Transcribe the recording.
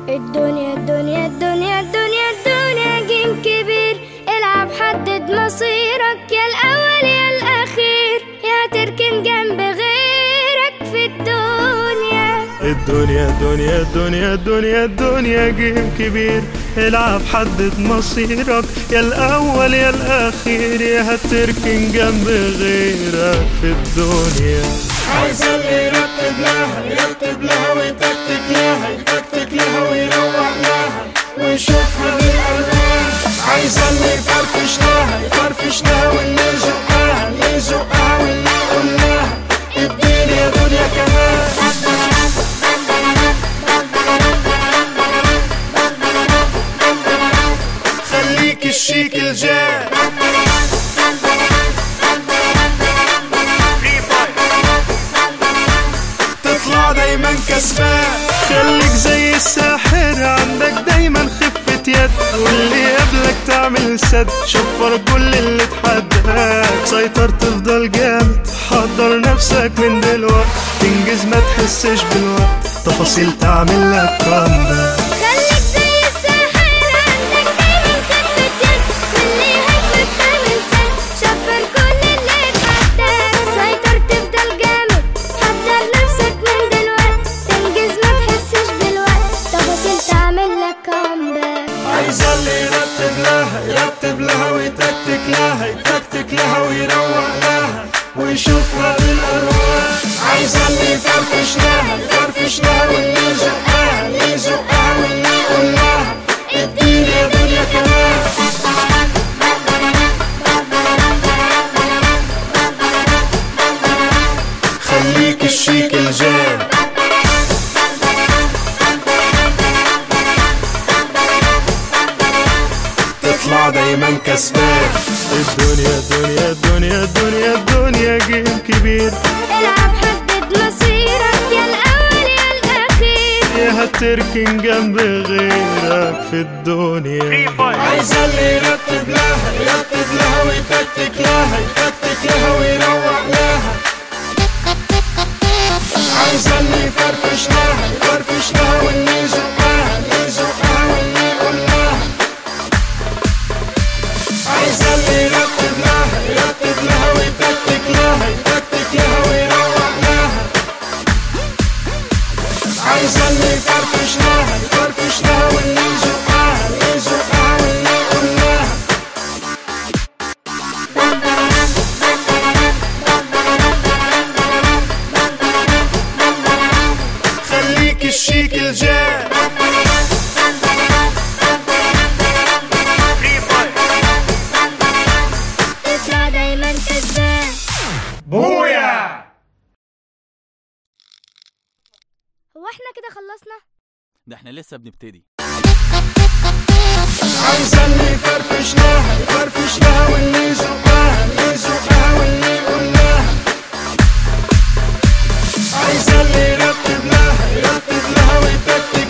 الدنيا الدنيا الدنيا الدنيا الدنيا جيم كبير العب حدد مصيرك يا الأول يا الأخير يا تركن جنب غيرك في الدنيا الدنيا الدنيا الدنيا الدنيا الدنيا جيم كبير العب حدد مصيرك يا الأول يا الأخير يا هتركن جنب غيرك في الدنيا عايز اللي يرتب لها يرتب لها ويتكتك لها يتكتك لها ويروق لها ويشوفها بالألوان عايز اللي يفرفش لها يفرفش لها واللي يزقها اللي يزقها واللي يقول لها اديني يا دنيا كمان خليك الشيك الجاي تطلع دايما كسبان خليك زي الساحر عندك دايما خفة يد واللي قبلك تعمل سد شفر كل اللي تحداك سيطر تفضل جامد حضر نفسك من دلوقت تنجز ما تحسش بالوقت تفاصيل تعمل لك كومباك خليك زي الساحر عندك دايما خفة يد واللي يهبك تعمل سد شفر كل اللي اتحداك سيطر تفضل جامد حضر نفسك من دلوقت تنجز ما تحسش بالوقت تفاصيل تعمل لك كومباك عايز اللي يرتب لها يرتب لها ويتكتك لها يتكتك لها ويروق لها ويشوفها بالألوان عايز اللي يفرفش لها يفرفش لها واللي يزقها اللي يزقها واللي يقول لها اديني يا دنيا كمان خليك الشيك الجاي تطلع دايما كسبان الدنيا الدنيا الدنيا الدنيا الدنيا جيم كبير العب حدد مصيرك يا الأول يا الأخير يا هتركن جنب غيرك في الدنيا عايز اللي يرتب لها يرتب لها ويتكتك لها يتكتك لها ويروق لها عايز اللي يفرفش لها يفرفش لها واللي يزقها اللي يزقها واللي يقول لها عايز اللي يرتب لها يرتب لها ويتكتك لها يتكتك لها ويروق لها عايز اللي يفرفش لها يفرفش لها واللي يزقها اللي يزقها واللي يقول لها خليك الشيك الجاي تطلع دايما كسبان بويا هو احنا كده خلصنا؟ ده احنا لسه بنبتدي عايز اللي يفرفش لها يفرفش لها واللي يزقها اللي يزقها واللي يقول لها عايز اللي يرتب لها يرتب لها ويتكتك